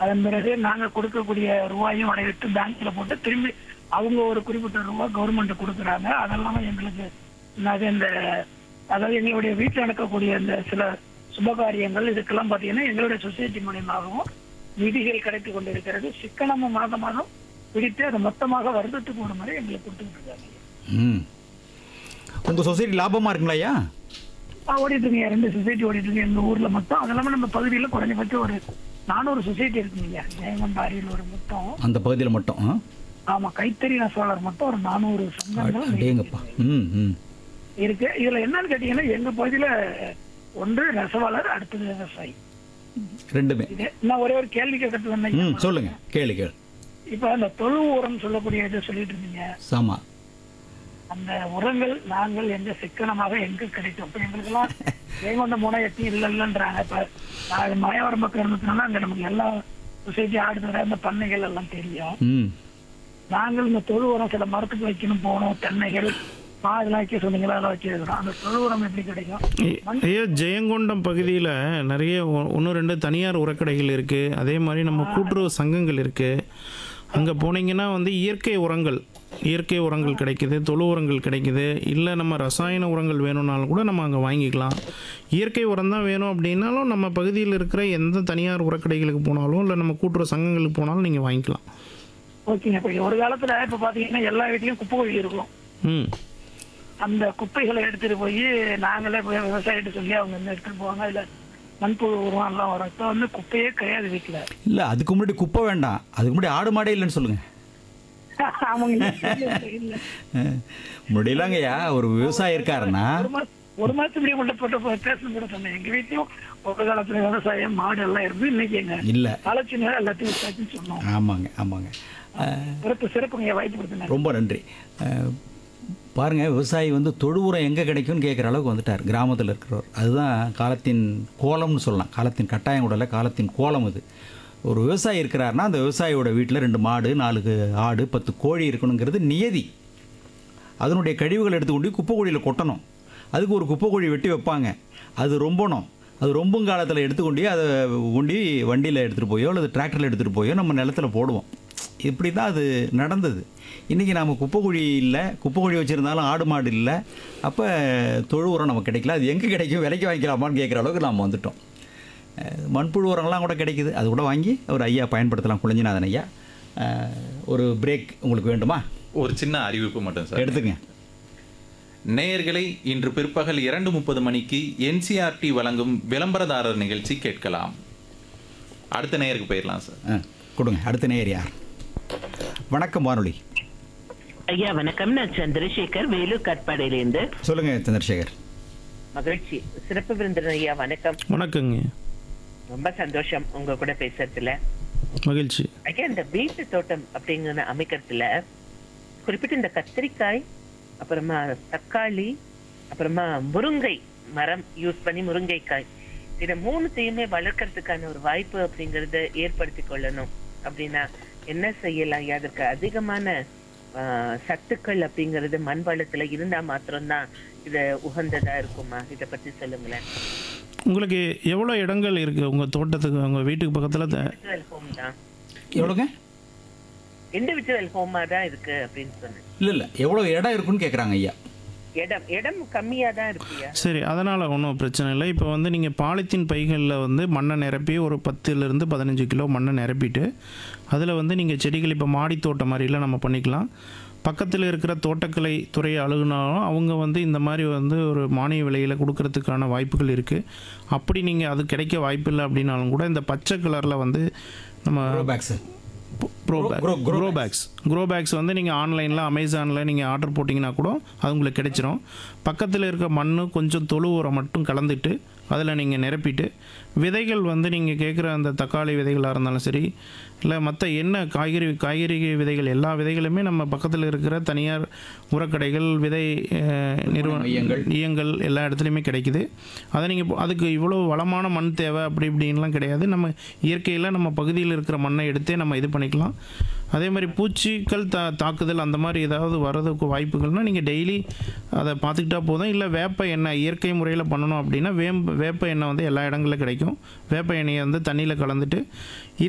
அதன் பிறகு நாங்க கொடுக்கக்கூடிய ரூபாயும் அடைவிட்டு பேங்க்ல போட்டு திரும்பி அவங்க ஒரு குறிப்பிட்ட ரூபாய் கவர்மெண்ட் கொடுக்குறாங்க அதெல்லாம் எங்களுக்கு அது இந்த அதாவது எங்களுடைய வீட்டில் நடக்கக்கூடிய இந்த சில சுபகாரியங்கள் இதுக்கெல்லாம் பாத்தீங்கன்னா எங்களுடைய சொசைட்டி மூலியமாகவும் நிதிகள் கிடைத்து கொண்டிருக்கிறது சிக்கனமும் மாதம் மாதம் பிடித்து அதை மொத்தமாக வருடத்துக்கு ஒரு முறை எங்களுக்கு கொடுத்துட்டு இருக்காங்க ம் உங்கள் சொசைட்டி லாபமாக இருக்குங்களா ஐயா ஆ, ஓடிட்டு இருக்கீங்க ரெண்டு சொசைட்டி ஓடிட்டு இருக்கு எங்க ஊர்ல மொத்தம் அது இல்லாம நம்ம பகுதியில குறைஞ்சபட்சம் ஒரு நானூறு சொசைட்டி இருக்குங்க ஜெயங்கொண்ட அரியலூர் மொத்தம் அந்த பகுதியில் மட்டும் ஆ? ஆமா கைத்தறி நெசவாளர் மொத்தம் ஒரு நானூறு சங்கங்கள் அடேங்கப்பா ம் ம் இருக்கு இதுல என்னன்னு கேட்டீங்கன்னா எங்க பகுதியில ஒன்று நெசவாளர் அடுத்தது விவசாயி ரெண்டுமே இது நான் ஒரே ஒரு கேள்வி கேட்கறது வந்தேன் ம் சொல்லுங்க கேளு கேளு இப்ப அந்த தொழு உரம் சொல்லக்கூடிய இதை சொல்லிட்டு இருந்தீங்க சாமா அந்த உரங்கள் நாங்கள் எங்க சிக்கனமாக எங்க கிடைக்கும் இப்ப எங்களுக்கெல்லாம் ஜெயங்கொண்ட போனா எத்தி இல்ல இல்லன்றாங்க இப்ப நான் மாயவரம் பக்கம் இருந்ததுனால அங்க நமக்கு எல்லா சொசைட்டி ஆடுதுற அந்த பண்ணைகள் எல்லாம் தெரியும் ம் நாங்கள் இந்த தொழு உரம் சில மரத்துக்கு வைக்கணும் போகணும் தென்னைகள் மா இதெல்லாம் வைக்க சொன்னீங்களா அதெல்லாம் வச்சிருக்கிறோம் அந்த தொழு உரம் எப்படி கிடைக்கும் ஐ- ஐயா ஜெயங்கொண்டம் பகுதியில் நிறைய ஒன்று ரெண்டு தனியார் உரக்கடைகள் இருக்குது அதே மாதிரி நம்ம கூட்டுறவு சங்கங்கள் இருக்குது அங்கே போனீங்கன்னா வந்து இயற்கை உரங்கள் இயற்கை உரங்கள் கிடைக்குது தொழு உரங்கள் கிடைக்குது இல்லை நம்ம ரசாயன உரங்கள் வேணும்னாலும் கூட நம்ம அங்கே வாங்கிக்கலாம் இயற்கை உரம் தான் வேணும் அப்படின்னாலும் நம்ம பகுதியில் இருக்கிற எந்த தனியார் உரக்கடைகளுக்கு போனாலும் இல்லை நம்ம கூட்டுறவு சங்கங்களுக்கு போனாலும் நீங்கள் வாங்கிக்கலாம் ஓகேங்க இப்ப ஒரு காலத்துல இப்ப பாத்தீங்கன்னா எல்லா வீட்லயும் குப்பை கோழி இருக்கும் ம் அந்த குப்பைகளை எடுத்துட்டு போய் நாங்களே போய் விவசாயிட்டு சொல்லி அவங்க வந்து எடுத்துட்டு போவாங்க இல்ல மண்புழு உரம் எல்லாம் வரும் இப்ப வந்து குப்பையே கிடையாது வீட்டுல இல்லை அதுக்கு முன்னாடி குப்பை வேண்டாம் அதுக்கு முன்னாடி ஆடு மாடே இல்லைன்னு சொல்லுங்கள் அவங்க இல்ல, இல்ல. முடியலங்கய்யா ஒரு விவசாயி இருக்காருன்னா ஒரு மாசம் ஒரு மாசத்துக்கு முன்னாடி போட்டு பேசணும் கூட சொன்னேன் எங்க வீட்லயும் ஒரு காலத்துல விவசாயம் மாடு எல்லாம் இருந்து இன்னைக்கு எங்க இல்லை காலச்சின எல்லாத்தையும் விசாரிச்சுன்னு சொன்னோம் ஆமாங்க ஆமாங்க அஹ், சிறப்பு சிறப்புங்க வாய்ப்பு கொடுத்தேன் ரொம்ப நன்றி அஹ், பாருங்க விவசாயி வந்து தொழு உரம் எங்கே கிடைக்கும்னு கேட்குற அளவுக்கு வந்துட்டார் கிராமத்தில் இருக்கிறவர் அதுதான் காலத்தின் கோலம்னு சொல்லலாம் காலத்தின் கட்டாயம் கூட இல்லை காலத்தின் கோலம் அது ஒரு விவசாயி இருக்கிறாருன்னா அந்த விவசாயியோட வீட்டில் ரெண்டு மாடு நாலு ஆடு பத்து கோழி இருக்கணுங்கிறது நியதி அதனுடைய கழிவுகள் எடுத்து கொண்டு போய் குப்பை குழியில் கொட்டணும் அதுக்கு ஒரு குப்பை குழி வெட்டி வைப்பாங்க அது ரொம்பணும் அது ரொம்பும் காலத்தில் எடுத்துக்கொண்டு அதை கொண்டு வண்டியில் எடுத்துகிட்டு போயோ அல்லது டிராக்டரில் எடுத்துகிட்டு போயோ நம்ம நிலத்துல போடுவோம் இப்படி தான் அது நடந்தது இன்றைக்கி நாம் குப்பை குழி இல்லை குப்பை குழி வச்சுருந்தாலும் ஆடு மாடு இல்லை அப்போ தொழு உரம் நமக்கு கிடைக்கல அது எங்கே கிடைக்கும் விலைக்கு வாங்கிக்கலாமான்னு கேட்குற அளவுக்கு நாம் வந்துட்டோம் அஹ் மண்புழு உரங்கள்லாம் கூட கிடைக்குது அது கூட வாங்கி ஒரு ஐயா பயன்படுத்தலாம் குளிஞ்சிநாதன் ஐயா அஹ் ஒரு பிரேக் உங்களுக்கு வேண்டுமா ஒரு சின்ன அறிவிப்பு மட்டும் சார் எடுத்துங்க நேயர்களை இன்று பிற்பகல் இரண்டு முப்பது மணிக்கு என்சிஆர்டி வழங்கும் விளம்பரதாரர் நிகழ்ச்சி கேட்கலாம் அடுத்த நேயருக்கு போயிடலாம் சார் ஆ கொடுங்க அடுத்த நேயர் யார் வணக்கம் வானொலி ஐயா வணக்கம் நான் சந்திரசேகர் வேலூர் கட்பாடியிலேருந்து சொல்லுங்க சந்திரசேகர் மகிழ்ச்சி சிறப்பு விருந்தினர் ஐயா வணக்கம் வணக்கங்க ரொம்ப சந்தோஷம் உங்க கூட பேசுறதுல மகிழ்ச்சி ஐயா இந்த வீட்டு தோட்டம் அப்படிங்கிற அமைக்கிறதுல குறிப்பிட்ட இந்த கத்திரிக்காய் அப்புறமா தக்காளி அப்புறமா முருங்கை மரம் யூஸ் பண்ணி முருங்கைக்காய் இத மூணுத்தையுமே வளர்க்கறதுக்கான ஒரு வாய்ப்பு அப்படிங்கறத ஏற்படுத்தி கொள்ளணும் அப்படின்னா என்ன செய்யலாம் ஐயா அதற்கு அதிகமான ஆஹ், சத்துக்கள் அப்படிங்கறது மண் வளத்துல இருந்தா மாத்திரம்தான் இது உகந்ததா இருக்குமா இத பத்தி சொல்லுங்களேன் உங்களுக்கு எவ்வளோ இடங்கள் இருக்குது உங்கள் தோட்டத்துக்கு உங்கள் வீட்டுக்கு பக்கத்தில் இண்டிவிஜுவல் ஹோம் தான் எவ்வளோங்க இண்டிவிஜுவல் ஹோமா தான் இருக்கு அப்படின்னு சொன்னேன் இல்லை இல்லை எவ்வளோ இடம் இருக்குன்னு கேட்குறாங்க ஐயா இடம் இடம் கம்மியா தான் இருக்குயா சரி அதனால் ஒன்றும் பிரச்சனை இல்லை இப்போ வந்து நீங்கள் பாலித்தீன் பைகளில் வந்து மண்ணை நிரப்பி ஒரு பத்துலேருந்து பதினஞ்சு கிலோ மண்ணை நிரப்பிட்டு அதில் வந்து நீங்கள் செடிகள் இப்போ மாடி தோட்டம் மாதிரிலாம் நம்ம பண்ணிக்கலாம் பக்கத்தில் இருக்கிற தோட்டக்கலை துறையை அணுகுனாலும் அவங்க வந்து இந்த மாதிரி வந்து ஒரு மானிய விலையில் கொடுக்கறதுக்கான வாய்ப்புகள் இருக்குது அப்படி நீங்கள் அது கிடைக்க வாய்ப்பில்லை அப்படின்னாலும் கூட இந்த பச்சை கலரில் வந்து நம்ம grow bags grow Grow- bag grow- grow grow bags grow bags வந்து நீங்கள் ஆன்லைனில் அமேசானில் நீங்கள் ஆர்டர் போட்டிங்கன்னா கூட அது உங்களுக்கு கிடைச்சிரும் பக்கத்தில் இருக்க மண் கொஞ்சம் தொழு உரம் மட்டும் கலந்துட்டு அதில் நீங்கள் நிரப்பிட்டு விதைகள் வந்து நீங்கள் கேட்குற அந்த தக்காளி விதைகளாக இருந்தாலும் சரி இல்லை மற்ற என்ன காய்கறி காய்கறி விதைகள் எல்லா விதைகளுமே நம்ம பக்கத்தில் இருக்கிற தனியார் உரக்கடைகள் விதை அஹ், நிறுவன மையங்கள். ஈயங்கள் எல்லா இடத்துலையுமே கிடைக்குது அதை நீங்கள் அதுக்கு இவ்வளோ வளமான மண் தேவை அப்படி இப்படின்லாம் கிடையாது நம்ம இயற்கையில் நம்ம பகுதியில் இருக்கிற மண்ணை எடுத்தே நம்ம இது பண்ணிக்கலாம் அதே மாதிரி பூச்சிகள் தா தாக்குதல் அந்த மாதிரி ஏதாவது வர்றதுக்கு வாய்ப்புகள்னால் நீங்கள் டெய்லி அதை பார்த்துக்கிட்டா போதும் இல்லை வேப்ப எண்ணெய் இயற்கை முறையில் பண்ணணும் அப்படின்னா வேம்ப வேப்ப எண்ணெய் வந்து எல்லா இடங்களிலும் கிடைக்கும் வேப்ப எண்ணெயை வந்து தண்ணியில் கலந்துட்டு